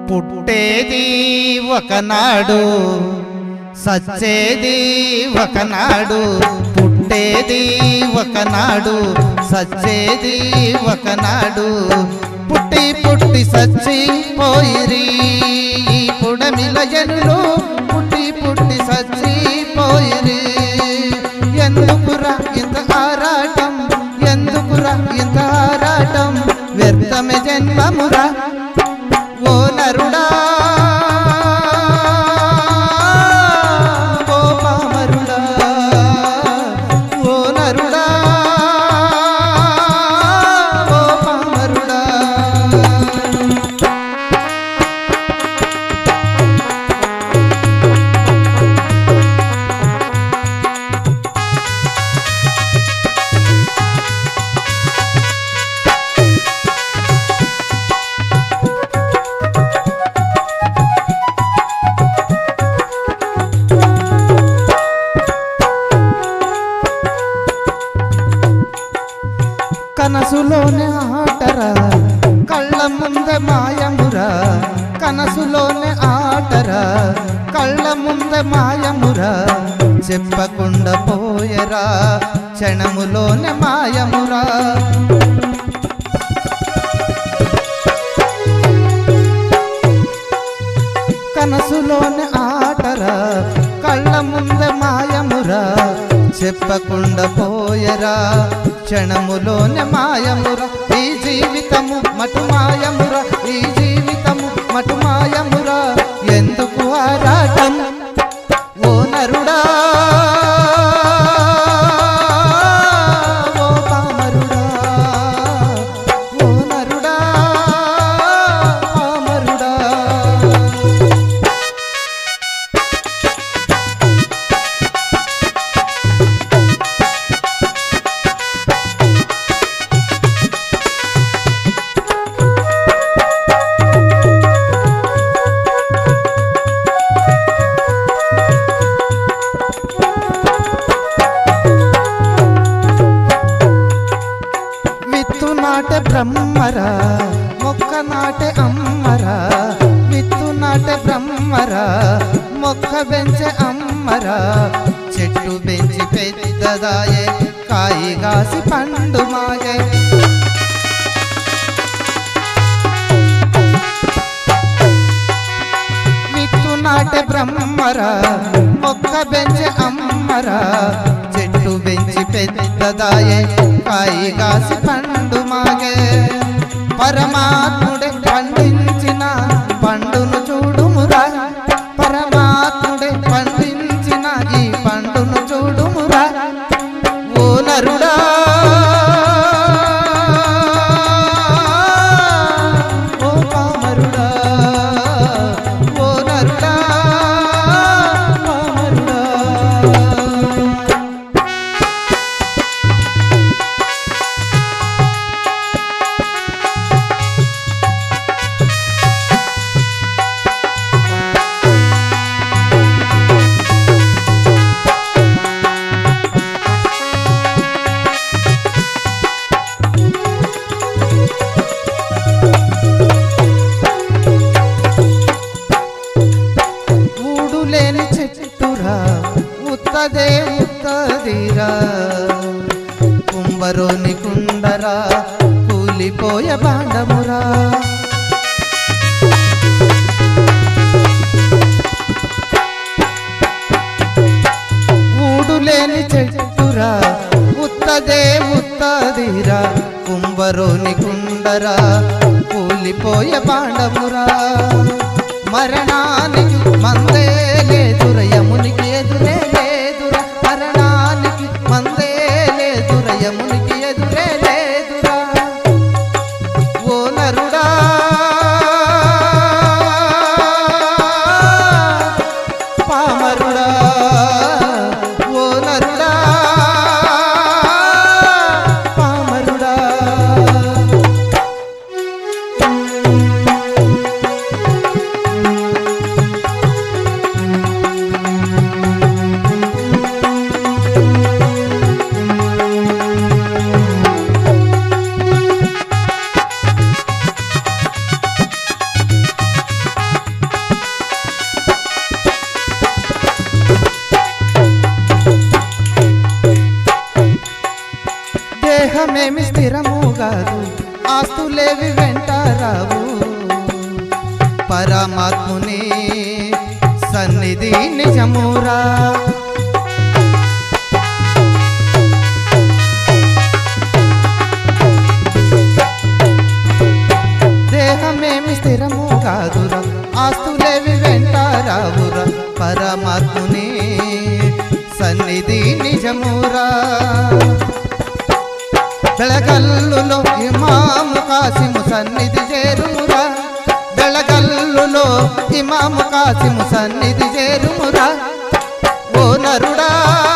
పుట్టేది ఒకనాడు సచ్చేది ఒకనాడు పుట్టేది ఒకనాడు సచ్చేది ఒకనాడు పుట్టి పుట్టి సచ్చి పోయిరి ఈ పుడమిల జనులు పుట్టి పుట్టి సచ్చి పోయిరి ఎందుకురా ఇంత ఆరాటం ఎందుకురా ఇంత ఆరాటం వ్యర్థమే జన్మమురా ఓ నరుడా ఓ పామరుడా ఓ నరుడా ఓ పామరుడా కనసులోనే ఆటరా కళ్ళ ముందే మాయమురా కనసులోనే ఆటరా కళ్ళ ముందే మాయమురా చెప్పకుండా పోయరా క్షణములోనే మాయమురా కనసులోనే ఆటరా కళ్ళ ముందే మాయమురా చెప్పకుండా పోయరా క్షణములోనే మాయమురా ఈ జీవితము మటు మాయమురా ఈ జీవితము మటు మాయమురా ఎందుకు ఆరాటం ఓ నరుడా ఓ పామరుడా ఓ నరుడా పామరుడా విత్తు నాటే బ్రహ్మరా మొక్క నాటే అమ్మరా విత్తు నాటే బ్రహ్మరా మొక్క పెంచే అమ్మరా చెట్టు పెంచి పెద్దదాయే కాయి కాసి పండు మాగే విత్తు నాటే బ్రహ్మరా మొక్క పెంచే అమ్మరా చెట్టు పెంచి పెద్దదాయే కాయి కాసి పండు మాగే పరమాత్ముడే పండించిన పండును చూడుమురా పరమాత్ముడే పండించిన ఈ పండును చూడుమురా ఓ నరుడా ఓ పామరుడా ఓ నరుడా పామరుడా ఊడు లేని చెట్టురా ఉత్తదే ఉత్తదిరా కుంభరోని కుండరా కూలిపోయే బాండమురా ఊడు లేని చెట్టురా ఉత్తదే ఉత్తదిరా కుంభరోని కుండరా కూలిపోయే బాండమురా మరణానికి మందే లేదుర యమునికి ఎదురే లేదురా మరణానికి మందే లేదుర యమునికి ఎదురే లేదురా ఓ నరుడా పామరుడా ఓ నరుడా పామరుడా కాదు ఆస్తులేవి వెంటారావు పరమాత్ముని సన్నిధి నిజమురా దేహమేమి స్థిరము కాదురా ఆస్తులేవి వెంటారావురా పరమాత్ముని సన్నిధి నిజమురా బెళగల్లులో ఇమాము కాసిము సన్నిధి చేరుమురా బెళగల్లులో ఇమాము కాసిము సన్నిధి చేరుమురా ఓ నరుడా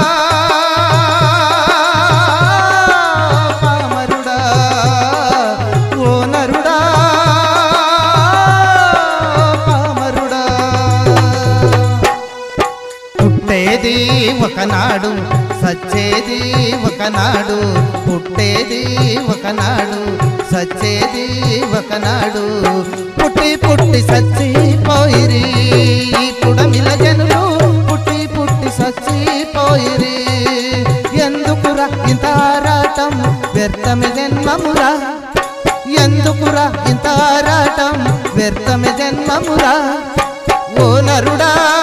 పామరుడా ఓ నరుడా పామరుడా పుట్టేది ఒకనాడు సచ్చేది ఒకనాడు పుట్టేది ఒకనాడు సచ్చేది ఒకనాడు పుట్టి పుట్టి సచ్చిపోయిరి పుడమిల జనులు పుట్టి పుట్టి సచ్చిపోయిరి ఎందుకురా ఇంత ఆరాటం వ్యర్థమి జన్మమురా ఎందుకురా ఇంత ఆరాటం వ్యర్థమి జన్మమురా ఓ నరుడా